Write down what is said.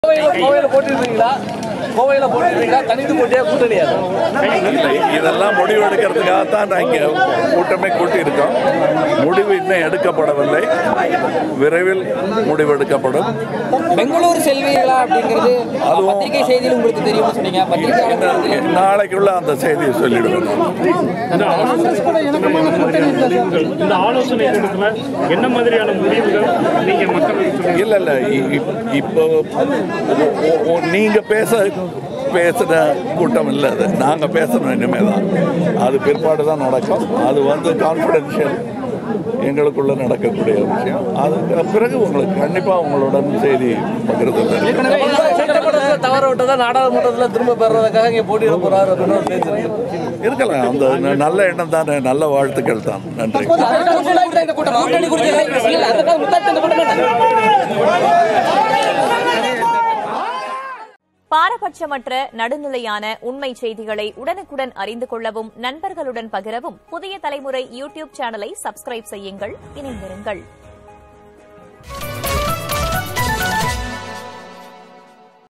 கோவையில போட்டிருக்கீங்களா கோவையில போட்டிருக்கீங்களா தனித்து போட்டியா கூட்டணியா இல்லை இதெல்லாம் முடிவு எடுக்கிறதுக்காகத்தான் நான் இங்கே கூட்டமே கூட்டியிருக்கோம் முடிவு இன்னும் எடுக்கப்படவில்லை விரைவில் முடிவு எடுக்கப்படும் பெங்களூர் செல்வீர்களா அப்படிங்கிறது பத்திரிகை செய்தியில் உங்களுக்கு தெரியும்னு சொன்னீங்க பத்திரிகையாளர்கள் நாளைக்குள்ள அந்த செய்தியை சொல்லிடுவேன் இந்த ஆலோசனை கூட்டத்துல என்ன மாதிரியான முடிவுகள் நீங்க மக்களுக்கு சொல்லுங்க இல்லை இல்லை இப்போ ஒ- ஒ- நீங்க பேச பேசுகிற கூட்டம் இல்லை அது நாங்கள் பேசணும் இனிமேல் தான் அது பிற்பாடு தான் நடக்கும் அது வந்து கான்ஃபிடென்ஷியல் எங்களுக்குள்ள நடக்கக்கூடிய விஷயம் அதுக்கு பிறகு உங்களுக்கு கண்டிப்பாக உங்களுடன் செய்தி பகிர்ந்து தருவேன். சட்டமன்றத்துல தவற விட்டதா நாடாளுமன்றத்துல திரும்ப பெறதுக்காக இங்க போட்டியிட போறாரு அப்படின்னு ஒரு பேச்சு இருக்கு. இருக்கலாம் அந்த ந- நல்ல எண்ணம் தானே நல்ல வாழ்த்துக்கள் தான் நன்றி இந்த கூட்டம் கூட்டணி குறித்து ஏதாவது இல்ல, அதுக்காக முத்தாய்ப்பு இந்த கூட்டம் பாரபட்சமற்ற நடுநிலையான உண்மை செய்திகளை உடனுக்குடன் அறிந்து கொள்ளவும் நண்பர்களுடன் பகிரவும் புதிய தலைமுறை யூடியூப் சேனலை சப்ஸ்கிரைப் செய்யுங்கள் இணைந்திருங்கள்